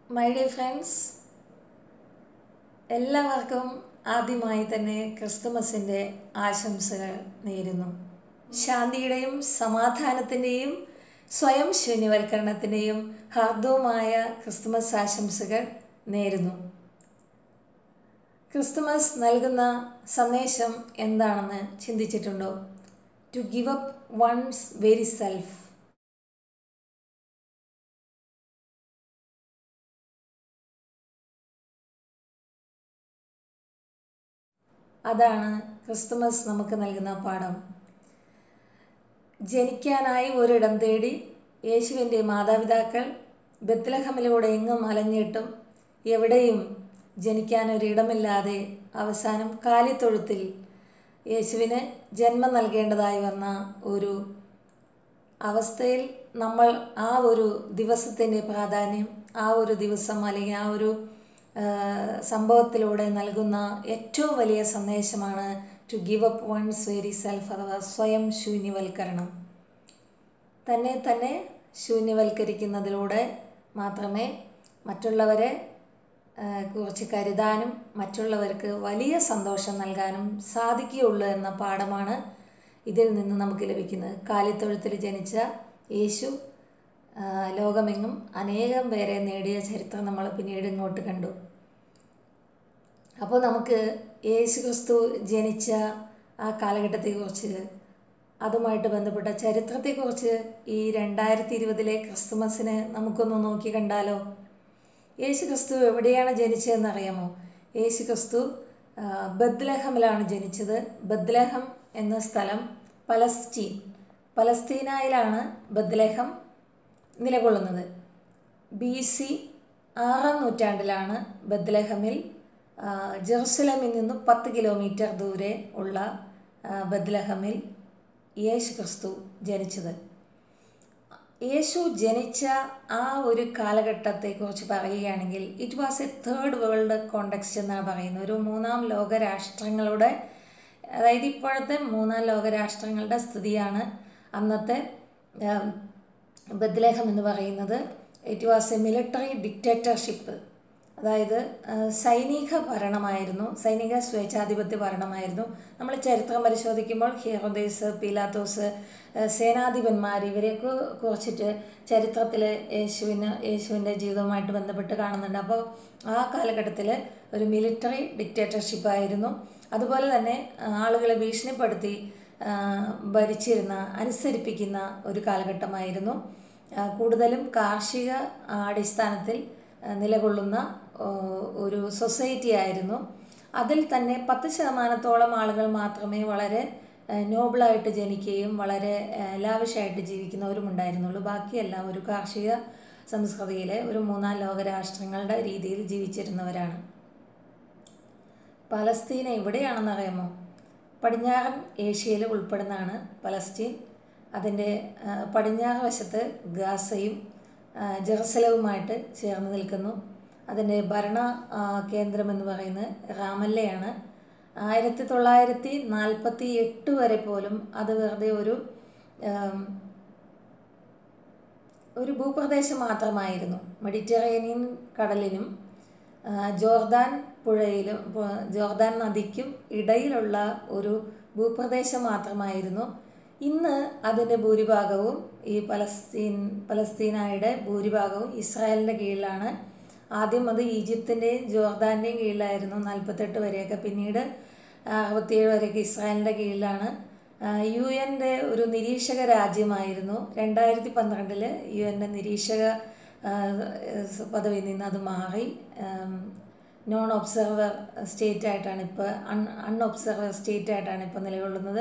my dear friends എല്ലാവർക്കും ആദ്യമായി തന്നെ ക്രിസ്തുമസിൻ്റെ ആശംസകൾ നേരുന്നു ശാന്തിയുടെയും സമാധാനത്തിൻ്റെയും സ്വയം ശൂന്യവൽക്കരണത്തിൻ്റെയും ഹാർദവുമായ ക്രിസ്തുമസ് ആശംസകൾ നേരുന്നു ക്രിസ്തുമസ് നൽകുന്ന സന്ദേശം എന്താണെന്ന് ചിന്തിച്ചിട്ടുണ്ടോ to give up one's very self അതാണ് ക്രിസ്തുമസ് നമുക്ക് നൽകുന്ന പാഠം ജനിക്കാനായി ഒരിടം തേടി യേശുവിൻ്റെ മാതാപിതാക്കൾ ബത്ലഹമിലൂടെ എങ്ങും അലഞ്ഞിട്ടും എവിടെയും ജനിക്കാനൊരിടമില്ലാതെ അവസാനം കാലിത്തൊഴുത്തിൽ യേശുവിന് ജന്മം നൽകേണ്ടതായി വന്ന ഒരു അവസ്ഥയിൽ നമ്മൾ ആ ഒരു ദിവസത്തിൻ്റെ പ്രാധാന്യം ആ ഒരു ദിവസം അല്ലെങ്കിൽ ആ ഒരു സംഭവത്തിലൂടെ നൽകുന്ന ഏറ്റവും വലിയ സന്ദേശമാണ് to give up one's very self അഥവാ സ്വയം ശൂന്യവൽക്കരണം തന്നെ തന്നെ ശൂന്യവൽക്കരിക്കുന്നതിലൂടെ മാത്രമേ മറ്റുള്ളവരെ കുറിച്ച് കരുതാനും മറ്റുള്ളവർക്ക് വലിയ സന്തോഷം നൽകാനും സാധിക്കുകയുള്ളൂ എന്ന പാഠമാണ് ഇതിൽ നിന്ന് നമുക്ക് ലഭിക്കുന്നത് കാലിത്തൊഴുത്തിൽ ജനിച്ച യേശു ലോകമെങ്ങും അനേകം പേരെ നേടിയ ചരിത്രം നമ്മൾ പിന്നീട് ഇങ്ങോട്ട് കണ്ടു അപ്പോൾ നമുക്ക് യേശു ക്രിസ്തു ജനിച്ച ആ കാലഘട്ടത്തെക്കുറിച്ച് അതുമായിട്ട് ബന്ധപ്പെട്ട ചരിത്രത്തെക്കുറിച്ച് ഈ രണ്ടായിരത്തി ഇരുപതിലെ ക്രിസ്തുമസിന് നമുക്കൊന്ന് നോക്കി കണ്ടാലോ യേശു ക്രിസ്തു എവിടെയാണ് ജനിച്ചതെന്ന് അറിയാമോ യേശു ക്രിസ്തു ബദ്ലഹമിലാണ് ജനിച്ചത് ബദ്ലഹം എന്ന സ്ഥലം പലസ്തീൻ പലസ്തീനായിലാണ് ബദ്ലഹം നിലകൊള്ളുന്നത് ബി സി ആറാം നൂറ്റാണ്ടിലാണ് ബദ്ലഹമിൽ ജെറുസലമിൽ നിന്നും പത്ത് കിലോമീറ്റർ ദൂരെ ഉള്ള ബദ്ലഹമിൽ യേശു ക്രിസ്തു ജനിച്ചത് യേശു ജനിച്ച ആ ഒരു കാലഘട്ടത്തെക്കുറിച്ച് പറയുകയാണെങ്കിൽ it was a third world context എന്നാണ് പറയുന്നത് ഒരു മൂന്നാം ലോക രാഷ്ട്രങ്ങളുടെ അതായത് ഇപ്പോഴത്തെ മൂന്നാം ലോക രാഷ്ട്രങ്ങളുടെ സ്ഥിതിയാണ് അന്നത്തെ ബദ്ലേഹം എന്ന് പറയുന്നത് it was a military dictatorship അതായത് സൈനിക ഭരണമായിരുന്നു സൈനിക സ്വേച്ഛാധിപത്യ ഭരണമായിരുന്നു നമ്മൾ ചരിത്രം പരിശോധിക്കുമ്പോൾ ഹീറോദേസ് പിലാത്തോസ് സേനാധിപന്മാർ ഇവരെയൊക്കെ കുറിച്ചിട്ട് ചരിത്രത്തിൽ യേശുവിന് യേശുവിൻ്റെ ജീവിതവുമായിട്ട് ബന്ധപ്പെട്ട് കാണുന്നുണ്ട് അപ്പോൾ ആ കാലഘട്ടത്തിൽ ഒരു മിലിറ്ററി ഡിക്റ്റേറ്റർഷിപ്പായിരുന്നു അതുപോലെ തന്നെ ആളുകളെ ഭീഷണിപ്പെടുത്തി ഭരിച്ചിരുന്ന അനുസരിപ്പിക്കുന്ന ഒരു കാലഘട്ടമായിരുന്നു കൂടുതലും കാർഷിക അടിസ്ഥാനത്തിൽ നിലകൊള്ളുന്ന ഒരു സൊസൈറ്റി ആയിരുന്നു അതിൽ തന്നെ പത്ത് ശതമാനത്തോളം ആളുകൾ മാത്രമേ വളരെ നോബിളായിട്ട് ജനിക്കുകയും വളരെ ലാവിഷായിട്ട് ജീവിക്കുന്നവരും ഉണ്ടായിരുന്നുള്ളൂ ബാക്കിയെല്ലാം ഒരു കാർഷിക സംസ്കൃതിയിലെ ഒരു മൂന്നാം ലോക രാഷ്ട്രങ്ങളുടെ രീതിയിൽ ജീവിച്ചിരുന്നവരാണ് പലസ്തീൻ എവിടെയാണെന്ന് അറിയാമോ പടിഞ്ഞാറൻ ഏഷ്യയിൽ ഉൾപ്പെടുന്നതാണ് പലസ്തീൻ അതിൻ്റെ പടിഞ്ഞാറ് വശത്ത് ഗാസയും ജെറുസലവുമായിട്ട് ചേർന്ന് നിൽക്കുന്നു അതിൻ്റെ ഭരണ കേന്ദ്രമെന്ന് പറയുന്നത് റാമല്ലയാണ് ആയിരത്തി തൊള്ളായിരത്തി നാൽപ്പത്തി എട്ട് വരെ പോലും അത് വെറുതെ ഒരു ഒരു ഭൂപ്രദേശം മാത്രമായിരുന്നു മെഡിറ്ററേനിയൻ കടലിനും ജോർദാൻ പുഴയിലും ജോർദാൻ നദിക്കും ഇടയിലുള്ള ഒരു ഭൂപ്രദേശം മാത്രമായിരുന്നു ഇന്ന് അതിൻ്റെ ഭൂരിഭാഗവും ഈ പലസ്തീൻ പലസ്തീനായുടെ ഭൂരിഭാഗവും ഇസ്രായേലിൻ്റെ കീഴിലാണ് ആദ്യം അത് ഈജിപ്തിൻ്റെയും ജോർദാൻ്റെയും കീഴിലായിരുന്നു നാൽപ്പത്തെട്ട് വരെയൊക്കെ പിന്നീട് അറുപത്തിയേഴ് വരെയൊക്കെ ഇസ്രായേലിൻ്റെ കീഴിലാണ് യു എൻ്റെ ഒരു നിരീക്ഷക രാജ്യമായിരുന്നു രണ്ടായിരത്തി പന്ത്രണ്ടിൽ യു എൻ്റെ നിരീക്ഷക പദവിയിൽ നിന്ന് അത് മാറി നോൺ ഒബ്സർവർ സ്റ്റേറ്റ് ആയിട്ടാണ് ഇപ്പോൾ അൺ അൺഒബ്സർവർ സ്റ്റേറ്റ് ആയിട്ടാണ് ഇപ്പോൾ നിലകൊള്ളുന്നത്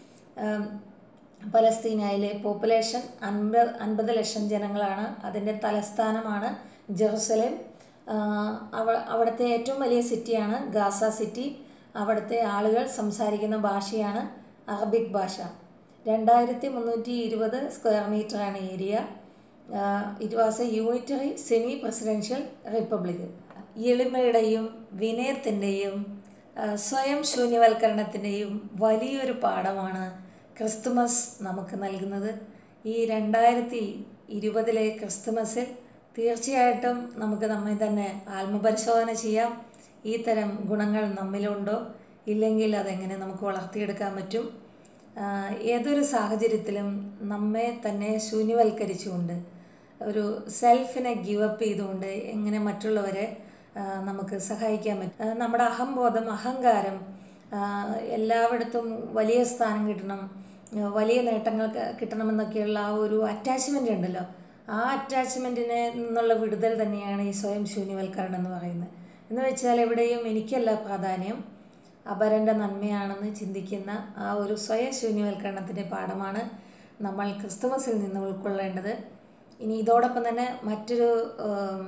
പലസ്തീനയിലെ പോപ്പുലേഷൻ അൻപത് അൻപത് ലക്ഷം ജനങ്ങളാണ് അതിൻ്റെ തലസ്ഥാനമാണ് ജെറുസലേം അവ അവിടുത്തെ ഏറ്റവും വലിയ സിറ്റിയാണ് ഗാസ സിറ്റി അവിടുത്തെ ആളുകൾ സംസാരിക്കുന്ന ഭാഷയാണ് അറബിക് ഭാഷ രണ്ടായിരത്തി മുന്നൂറ്റി ഇരുപത് സ്ക്വയർ മീറ്ററാണ് area it was a unitary semi presidential republic എളിമയുടെയും വിനയത്തിൻ്റെയും സ്വയം ശൂന്യവൽക്കരണത്തിൻ്റെയും വലിയൊരു പാഠമാണ് ക്രിസ്തുമസ് നമുക്ക് നൽകുന്നത് ഈ രണ്ടായിരത്തി ഇരുപതിലെ ക്രിസ്തുമസിൽ തീർച്ചയായിട്ടും നമുക്ക് നമ്മെ തന്നെ ആത്മപരിശോധന ചെയ്യാം ഈ തരം ഗുണങ്ങൾ നമ്മിലുണ്ടോ ഇല്ലെങ്കിൽ അതെങ്ങനെ നമുക്ക് വളർത്തിയെടുക്കാൻ പറ്റും ആഹ് ഏതൊരു സാഹചര്യത്തിലും നമ്മെ തന്നെ ശൂന്യവൽക്കരിച്ചുകൊണ്ട് ഒരു സെൽഫിനെ ഗിവ് അപ്പ് ചെയ്തുകൊണ്ട് എങ്ങനെ മറ്റുള്ളവരെ ആഹ് നമുക്ക് സഹായിക്കാൻ പറ്റും ആഹ് നമ്മുടെ അഹംബോധം അഹങ്കാരം ആഹ് എല്ലായിടത്തും വലിയ സ്ഥാനം കിട്ടണം ആഹ് വലിയ നേട്ടങ്ങൾ ക- കിട്ടണമെന്നൊക്കെയുള്ള ആ ഒരു അറ്റാച്ച്മെൻ്റ് ഉണ്ടല്ലോ ആ അറ്റാച്ച്മെൻറ്റിനെ നിന്നുള്ള വിടുതൽ തന്നെയാണ് ഈ സ്വയം ശൂന്യവൽക്കരണം എന്ന് പറയുന്നത് എന്ന് വെച്ചാൽ എവിടെയും എനിക്കല്ല പ്രാധാന്യം അപരൻ്റെ നന്മയാണെന്ന് ചിന്തിക്കുന്ന ആ ഒരു സ്വയം ശൂന്യവൽക്കരണത്തിൻ്റെ പാഠമാണ് നമ്മൾ ക്രിസ്തുമസിൽ നിന്ന് ഉൾക്കൊള്ളേണ്ടത് ഇനി ഇതോടൊപ്പം തന്നെ മറ്റൊരു ഉം,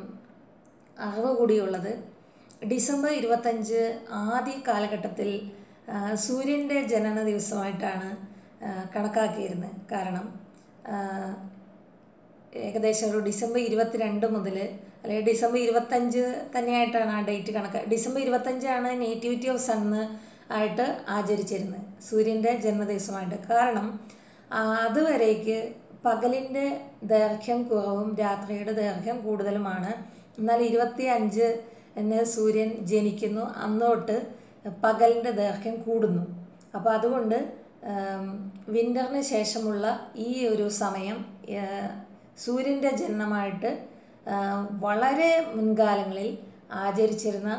അറിവ് കൂടിയുള്ളത് ഡിസംബർ ഇരുപത്തഞ്ച് ആദ്യ കാലഘട്ടത്തിൽ ആ, സൂര്യൻ്റെ ജനന ദിവസമായിട്ടാണ് ആ, കണക്കാക്കിയിരുന്നത് കാരണം ആ, ഏകദേശം ഒരു ഡിസംബർ ഇരുപത്തിരണ്ട് മുതൽ അല്ലെങ്കിൽ ഡിസംബർ ഇരുപത്തഞ്ച് തന്നെയായിട്ടാണ് ആ ഡേറ്റ് കണക്ക് ഡിസംബർ ഇരുപത്തഞ്ചാണ് നേറ്റിവിറ്റി ഓഫ് സണ്ണ് ആയിട്ട് ആചരിച്ചിരുന്നത് സൂര്യൻ്റെ ജന്മദിവസമായിട്ട് കാരണം ആ, അതുവരേക്ക് പകലിൻ്റെ ദൈർഘ്യം കുറവും രാത്രിയുടെ ദൈർഘ്യം കൂടുതലുമാണ് എന്നാൽ ഇരുപത്തി അഞ്ച് എന്ന് സൂര്യൻ ജനിക്കുന്നു അന്ന് തൊട്ട് പകലിൻ്റെ ദൈർഘ്യം കൂടുന്നു അപ്പോൾ അതുകൊണ്ട് വിൻ്ററിന് ശേഷമുള്ള ഈ ഒരു സമയം ആ, സൂര്യൻ്റെ ജനനമായിട്ട് ആ, വളരെ മുൻകാലങ്ങളിൽ ആചരിച്ചിരുന്ന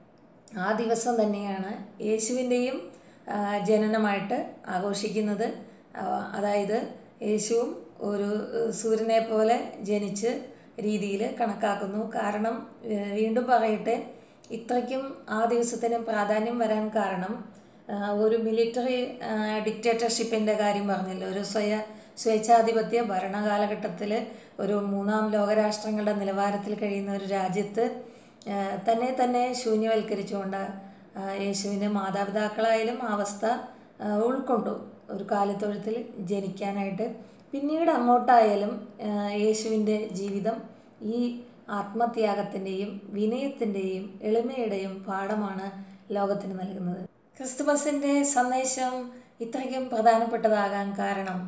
ആ ദിവസം തന്നെയാണ് യേശുവിൻ്റെയും ആ, ജനനമായിട്ട് ആഘോഷിക്കുന്നത് ആ, അതായത് യേശുവും ഒരു ഏഹ്, സൂര്യനെ പോലെ ജനിച്ച് രീതിയിൽ കണക്കാക്കുന്നു കാരണം ഏഹ്, വീണ്ടും പറയട്ടെ ഇത്രയ്ക്കും ആ ദിവസത്തിന് പ്രാധാന്യം വരാൻ കാരണം ആ, ഒരു മിലിറ്ററി ഡിക്റ്റേറ്റർഷിപ്പിൻ്റെ കാര്യം പറഞ്ഞല്ലോ ഒരു സ്വയ സ്വേച്ഛാധിപത്യ ഭരണകാലഘട്ടത്തിൽ ഒരു മൂന്നാം ലോകരാഷ്ട്രങ്ങളുടെ നിലവാരത്തിൽ കഴിയുന്ന ഒരു രാജ്യത്ത് ആ, തന്നെ തന്നെ ശൂന്യവൽക്കരിച്ചുകൊണ്ട് ആ, യേശുവിൻ്റെ മാതാപിതാക്കളായാലും ആ അവസ്ഥ ആ, ഉൾക്കൊണ്ടു ഒരു കാലിത്തൊഴുത്തിൽ ജനിക്കാനായിട്ട് പിന്നീട് അങ്ങോട്ടായാലും ആ, യേശുവിൻ്റെ ജീവിതം ഈ ആത്മത്യാഗത്തിൻ്റെയും വിനയത്തിൻ്റെയും എളിമയുടെയും പാഠമാണ് ലോകത്തിന് നൽകുന്നത് ക്രിസ്തുമസിൻ്റെ സന്ദേശം ഇത്രയ്ക്കും പ്രധാനപ്പെട്ടതാകാൻ കാരണം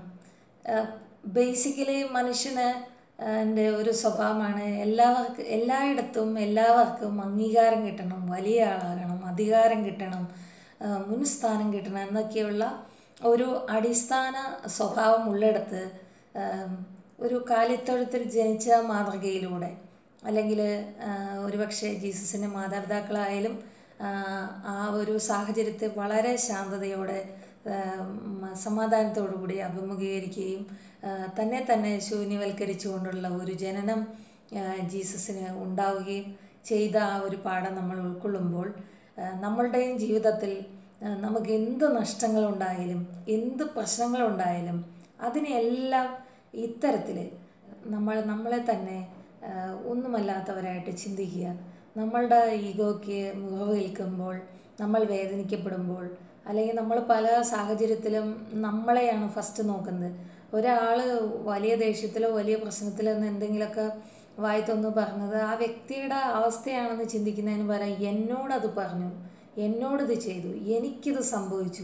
ബേസിക്കലി മനുഷ്യന് എൻ്റെ ഒരു സ്വഭാവമാണ് എല്ലാവർക്കും എല്ലായിടത്തും എല്ലാവർക്കും അംഗീകാരം കിട്ടണം വലിയ ആളാകണം അധികാരം കിട്ടണം ആ, മുൻസ്ഥാനം കിട്ടണം എന്നൊക്കെയുള്ള ഒരു അടിസ്ഥാന സ്വഭാവം ഉള്ളിടത്ത് ആ, ഒരു കാലിത്തൊഴുത്തിൽ ജനിച്ച മാതൃകയിലൂടെ അല്ലെങ്കിൽ ഒരുപക്ഷെ ജീസസിൻ്റെ മാതാപിതാക്കളായാലും ആ, ആ ഒരു സാഹചര്യത്തെ വളരെ ശാന്തതയോടെ ആ, മ- സമാധാനത്തോടുകൂടി അഭിമുഖീകരിക്കുകയും ആ, തന്നെ തന്നെ ശൂന്യവൽക്കരിച്ചുകൊണ്ടുള്ള ഒരു ജനനം ആ, ജീസസിന് ഉണ്ടാവുകയും ചെയ്ത ആ ഒരു പാഠം നമ്മൾ ഉൾക്കൊള്ളുമ്പോൾ ആ, നമ്മളുടെയും ജീവിതത്തിൽ ആ, നമുക്ക് എന്ത് നഷ്ടങ്ങളുണ്ടായാലും എന്ത് പ്രശ്നങ്ങളുണ്ടായാലും അതിനെല്ലാം ഇത്തരത്തിൽ നമ്മൾ നമ്മളെ തന്നെ ആ, ഒന്നുമല്ലാത്തവരായിട്ട് ചിന്തിക്കുക നമ്മളുടെ ഈഗോയ്ക്ക് മുറിവേൽക്കുമ്പോൾ നമ്മൾ വേദനിക്കപ്പെടുമ്പോൾ അല്ലെങ്കിൽ നമ്മൾ പല സാഹചര്യത്തിലും നമ്മളെയാണ് ഫസ്റ്റ് നോക്കുന്നത് ഒരാൾ വലിയ ദേഷ്യത്തിലോ വലിയ പ്രശ്നത്തിലോ നിന്ന് എന്തെങ്കിലുമൊക്കെ വായിത്തൊന്ന് പറഞ്ഞത് ആ വ്യക്തിയുടെ അവസ്ഥയാണെന്ന് ചിന്തിക്കുന്നതിന് പകരം എന്നോടത് പറഞ്ഞു എന്നോടിത് ചെയ്തു എനിക്കിത് സംഭവിച്ചു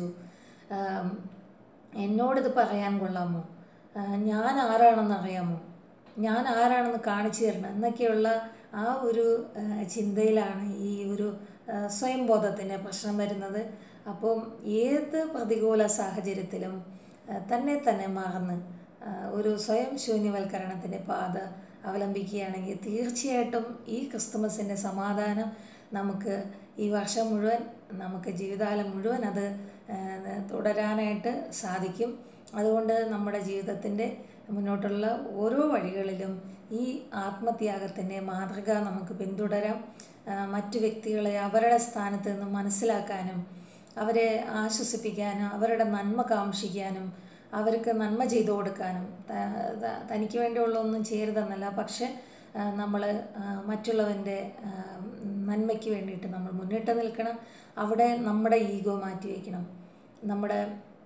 ആം, എന്നോടിത് പറയാൻ കൊള്ളാമോ ആ, ഞാൻ ആരാണെന്ന് അറിയാമോ ഞാൻ ആരാണെന്ന് കാണിച്ചു തരണം എന്നൊക്കെയുള്ള ആ ഒരു ആ, ചിന്തയിലാണ് ഈ ഒരു ആ, സ്വയം ബോധത്തിൻ്റെ പ്രശ്നം വരുന്നത് അപ്പം ഏത് പ്രതികൂല സാഹചര്യത്തിലും ആ, തന്നെ തന്നെ മറന്ന് ആ, ഒരു സ്വയം ശൂന്യവൽക്കരണത്തിൻ്റെ പാത അവലംബിക്കുകയാണെങ്കിൽ തീർച്ചയായിട്ടും ഈ ക്രിസ്തുമസിൻ്റെ സമാധാനം നമുക്ക് ഈ വർഷം മുഴുവൻ നമുക്ക് ജീവിതകാലം മുഴുവൻ അത് ആ, തുടരാനായിട്ട് സാധിക്കും അതുകൊണ്ട് നമ്മുടെ ജീവിതത്തിൻ്റെ മുന്നോട്ടുള്ള ഓരോ വഴികളിലും ഈ ആത്മത്യാഗത്തിൻ്റെ മാതൃക നമുക്ക് പിന്തുടരാം ആ, മറ്റു വ്യക്തികളെ അവരുടെ സ്ഥാനത്ത് നിന്ന് മനസ്സിലാക്കാനും അവരെ ആശ്വസിപ്പിക്കാനും അവരുടെ നന്മ കാംക്ഷിക്കാനും അവർക്ക് നന്മ ചെയ്തു കൊടുക്കാനും ത- ത- തനിക്ക് വേണ്ടിയുള്ള ഒന്നും ചെയ്യരുതെന്നല്ല പക്ഷെ നമ്മൾ മറ്റുള്ളവൻ്റെ ആ, നന്മയ്ക്ക് വേണ്ടിയിട്ട് നമ്മൾ മുന്നിട്ട് നിൽക്കണം അവിടെ നമ്മുടെ ഈഗോ മാറ്റി വയ്ക്കണം നമ്മുടെ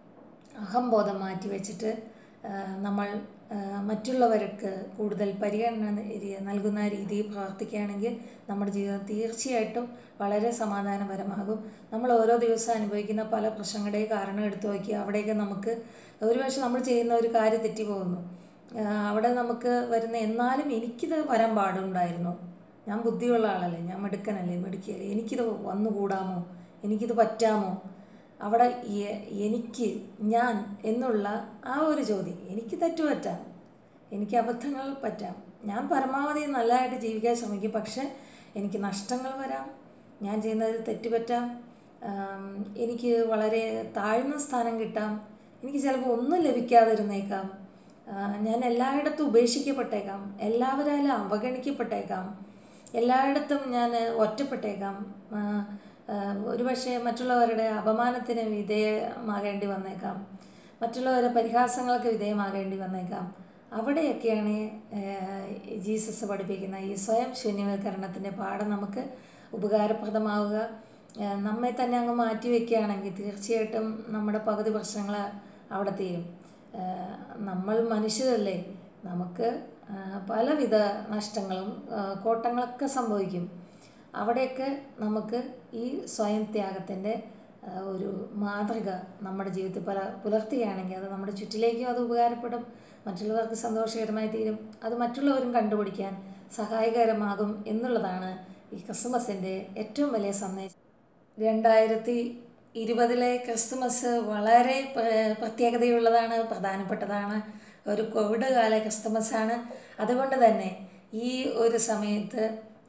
അഹംബോധം മാറ്റി വെച്ചിട്ട് ആ, നമ്മൾ ആ, മറ്റുള്ളവർക്ക് കൂടുതൽ പരിഗണന രി- നൽകുന്ന രീതിയിൽ പ്രവർത്തിക്കുകയാണെങ്കിൽ നമ്മുടെ ജീവിതം തീർച്ചയായിട്ടും വളരെ സമാധാനപരമാകും നമ്മൾ ഓരോ ദിവസവും അനുഭവിക്കുന്ന പല പ്രശ്നങ്ങളുടെയും കാരണം എടുത്തു നോക്കി അവിടെയൊക്കെ നമുക്ക് ഒരുപക്ഷെ നമ്മൾ ചെയ്യുന്ന ഒരു കാര്യം തെറ്റിപ്പോകുന്നു ആ, അവിടെ നമുക്ക് വരുന്ന എന്നാലും എനിക്കിത് വരാൻ പാടുണ്ടായിരുന്നു ഞാൻ ബുദ്ധിയുള്ള ആളല്ലേ ഞാൻ മിടുക്കനല്ലേ മിടുക്കിയല്ലേ എനിക്കിത് വന്നുകൂടാമോ എനിക്കിത് പറ്റാമോ അവിടെ എ- എനിക്ക് ഞാൻ എന്നുള്ള ആ ഒരു ചോദ്യം എനിക്ക് തെറ്റ് പറ്റാം എനിക്ക് അബദ്ധങ്ങൾ പറ്റാം ഞാൻ പരമാവധി നല്ലതായിട്ട് ജീവിക്കാൻ ശ്രമിക്കും പക്ഷെ എനിക്ക് നഷ്ടങ്ങൾ വരാം ഞാൻ ചെയ്യുന്നതിൽ തെറ്റ് പറ്റാം ആം, എനിക്ക് വളരെ താഴ്ന്ന സ്ഥാനം കിട്ടാം എനിക്ക് ചിലപ്പോൾ ഒന്നും ലഭിക്കാതിരുന്നേക്കാം ആ, ഞാൻ എല്ലായിടത്തും ഉപേക്ഷിക്കപ്പെട്ടേക്കാം എല്ലാവരാലും അവഗണിക്കപ്പെട്ടേക്കാം എല്ലായിടത്തും ഞാൻ ഒറ്റപ്പെട്ടേക്കാം ആ, ആ, ഒരുപക്ഷെ മറ്റുള്ളവരുടെ അപമാനത്തിന് വിധേയമാകേണ്ടി വന്നേക്കാം മറ്റുള്ളവരുടെ പരിഹാസങ്ങൾക്ക് വിധേയമാകേണ്ടി വന്നേക്കാം അവിടെയൊക്കെയാണ് ഏഹ്, ജീസസ് പഠിപ്പിക്കുന്ന ഈ സ്വയം ശൂന്യവൽക്കരണത്തിൻ്റെ പാഠം നമുക്ക് ഉപകാരപ്രദമാവുക ഏഹ്, നമ്മെ തന്നെ അങ്ങ് മാറ്റി വയ്ക്കുകയാണെങ്കിൽ തീർച്ചയായിട്ടും നമ്മുടെ പകുതി പ്രശ്നങ്ങൾ അവിടെ തീരും ഏഹ്, നമ്മൾ മനുഷ്യരല്ലേ നമുക്ക് ഏഹ്, പലവിധ നഷ്ടങ്ങളും ഏഹ്, കോട്ടങ്ങളൊക്കെ സംഭവിക്കും അവിടെയൊക്കെ നമുക്ക് ഈ സ്വയം ത്യാഗത്തിൻ്റെ ഏഹ്, ഒരു മാതൃക നമ്മുടെ ജീവിതത്തിൽ പല പുലർത്തുകയാണെങ്കിൽ അത് നമ്മുടെ ചുറ്റിലേക്കും അത് ഉപകാരപ്പെടും മറ്റുള്ളവർക്ക് സന്തോഷകരമായി തീരും അത് മറ്റുള്ളവരും കണ്ടുപിടിക്കാൻ സഹായകരമാകും എന്നുള്ളതാണ് ഈ ക്രിസ്മസിൻ്റെ ഏറ്റവും വലിയ സന്ദേശം രണ്ടായിരത്തി ഇരുപതിലെ ക്രിസ്തുമസ് വളരെ പ്ര- പ്രത്യേകതയുള്ളതാണ് പ്രധാനപ്പെട്ടതാണ് ഒരു കോവിഡ് കാല ക്രിസ്തുമസാണ് അതുകൊണ്ട് തന്നെ ഈ ഒരു സമയത്ത്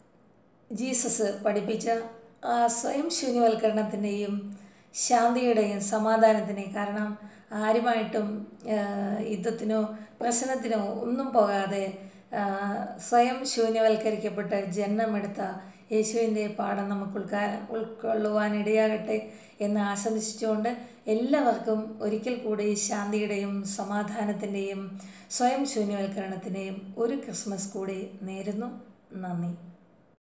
ജീസസ് പഠിപ്പിച്ച ആ സ്വയം ശൂന്യവൽക്കരണത്തിൻ്റെയും ശാന്തിയുടെയും സമാധാനത്തിൻ്റെയും കാരണം ആരുമായിട്ടും ആ, യുദ്ധത്തിനോ പ്രശ്നത്തിനോ ഒന്നും പോകാതെ ആ, സ്വയം ശൂന്യവൽക്കരിക്കപ്പെട്ട് ജന്മമെടുത്ത യേശുവിൻ്റെ പാഠം നമുക്ക് ഉൾക്കാ ഉൾക്കൊള്ളുവാനിടയാകട്ടെ എന്ന് ആശംസിച്ചുകൊണ്ട് എല്ലാവർക്കും ഒരിക്കൽ കൂടി ശാന്തിയുടെയും സമാധാനത്തിൻ്റെയും സ്വയം ശൂന്യവൽക്കരണത്തിൻ്റെയും ഒരു ക്രിസ്മസ് കൂടി നേരുന്നു നന്ദി